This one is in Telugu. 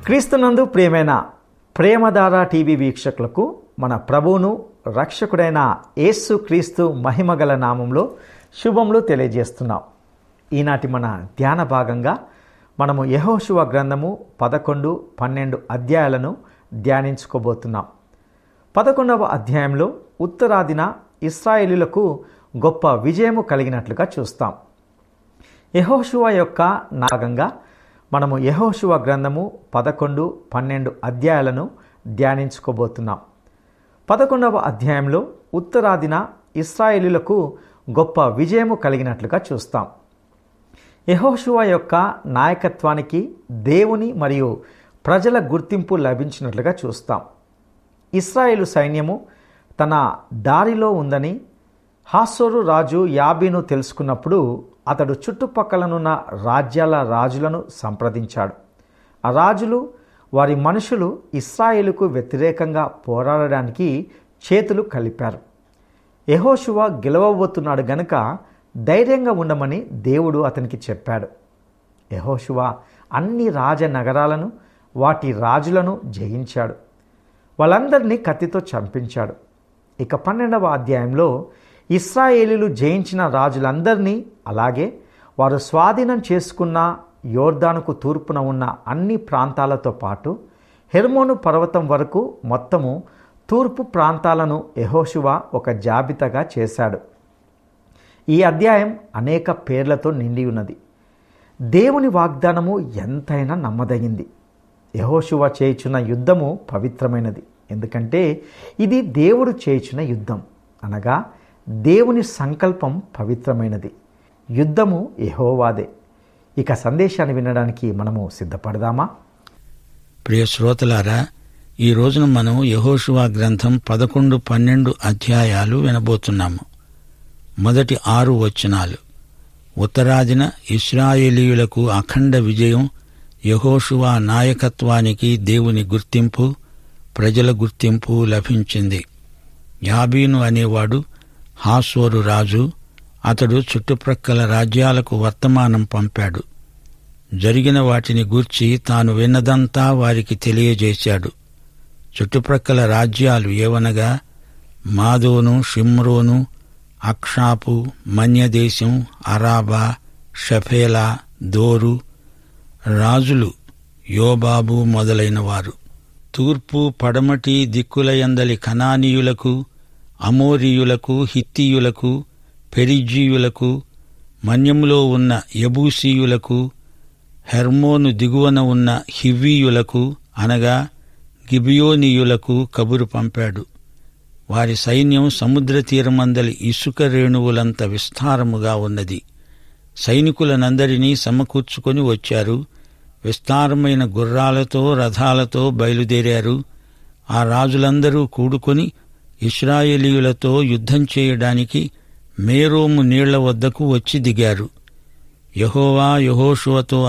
క్రీస్తునందు ప్రియమైన ప్రేమధార టీవీ వీక్షకులకు మన ప్రభువును రక్షకుడైన యేసు క్రీస్తు మహిమగల నామంలో శుభములు తెలియజేస్తున్నాం ఈనాటి మన ధ్యాన భాగంగా మనము యహోశువ గ్రంథము పదకొండు పన్నెండు అధ్యాయాలను ధ్యానించుకోబోతున్నాం పదకొండవ అధ్యాయంలో ఉత్తరాదిన ఇస్రాయేలీలకు గొప్ప విజయము కలిగినట్లుగా చూస్తాం యహోశువ యొక్క నాగంగా మనము యహోశువ గ్రంథము పదకొండు పన్నెండు అధ్యాయాలను ధ్యానించుకోబోతున్నాం పదకొండవ అధ్యాయంలో ఉత్తరాదిన ఇస్రాయేలీలకు గొప్ప విజయము కలిగినట్లుగా చూస్తాం యహోశువ యొక్క నాయకత్వానికి దేవుని మరియు ప్రజల గుర్తింపు లభించినట్లుగా చూస్తాం ఇస్రాయేలు సైన్యము తన దారిలో ఉందని హాసోరు రాజు యాబీను తెలుసుకున్నప్పుడు అతడు చుట్టుపక్కలనున్న రాజ్యాల రాజులను సంప్రదించాడు ఆ రాజులు వారి మనుషులు ఇస్రాయేలుకు వ్యతిరేకంగా పోరాడడానికి చేతులు కలిపారు యహోశువ గెలవబోతున్నాడు గనుక ధైర్యంగా ఉండమని దేవుడు అతనికి చెప్పాడు యహోశువ అన్ని రాజ నగరాలను వాటి రాజులను జయించాడు వాళ్ళందరినీ కత్తితో చంపించాడు ఇక పన్నెండవ అధ్యాయంలో ఇస్రాయేలీలు జయించిన రాజులందరినీ అలాగే వారు స్వాధీనం చేసుకున్న యోర్దానుకు తూర్పున ఉన్న అన్ని ప్రాంతాలతో పాటు హెర్మోను పర్వతం వరకు మొత్తము తూర్పు ప్రాంతాలను యహోశువ ఒక జాబితాగా చేశాడు ఈ అధ్యాయం అనేక పేర్లతో నిండి ఉన్నది దేవుని వాగ్దానము ఎంతైనా నమ్మదగింది యహోశువ చేయుచున్న యుద్ధము పవిత్రమైనది ఎందుకంటే ఇది దేవుడు చేయుచున్న యుద్ధం అనగా దేవుని సంకల్పం పవిత్రమైనది యుద్ధము యహోవాదే ఇక సందేశాన్ని వినడానికి మనము సిద్ధపడదామా ప్రియ శ్రోతలారా ఈ రోజున మనం యహోషువా గ్రంథం పదకొండు పన్నెండు అధ్యాయాలు వినబోతున్నాము మొదటి ఆరు వచనాలు ఉత్తరాదిన ఇస్రాయేలీయులకు అఖండ విజయం యహోషువా నాయకత్వానికి దేవుని గుర్తింపు ప్రజల గుర్తింపు లభించింది యాబీను అనేవాడు హాసోరు రాజు అతడు చుట్టుప్రక్కల రాజ్యాలకు వర్తమానం పంపాడు జరిగిన వాటిని గూర్చి తాను విన్నదంతా వారికి తెలియజేశాడు చుట్టుప్రక్కల రాజ్యాలు ఏవనగా మాదోను షిమ్రోను అక్షాపు మన్యదేశం అరాబా షఫేలా దోరు రాజులు యోబాబు మొదలైన వారు తూర్పు పడమటి దిక్కులయందలి కనానీయులకు అమోరీయులకు హిత్తీయులకు పెరిజీయులకు మన్యములో ఉన్న యబూసీయులకు హెర్మోను దిగువన ఉన్న హివ్వీయులకు అనగా గిబియోనీయులకు కబురు పంపాడు వారి సైన్యం సముద్ర తీరమందలి ఇసుక రేణువులంత విస్తారముగా ఉన్నది సైనికులనందరినీ సమకూర్చుకొని వచ్చారు విస్తారమైన గుర్రాలతో రథాలతో బయలుదేరారు ఆ రాజులందరూ కూడుకొని ఇస్రాయేలీయులతో యుద్ధం చేయడానికి మేరోము నీళ్ల వద్దకు వచ్చి దిగారు యహోవా యహోషువతో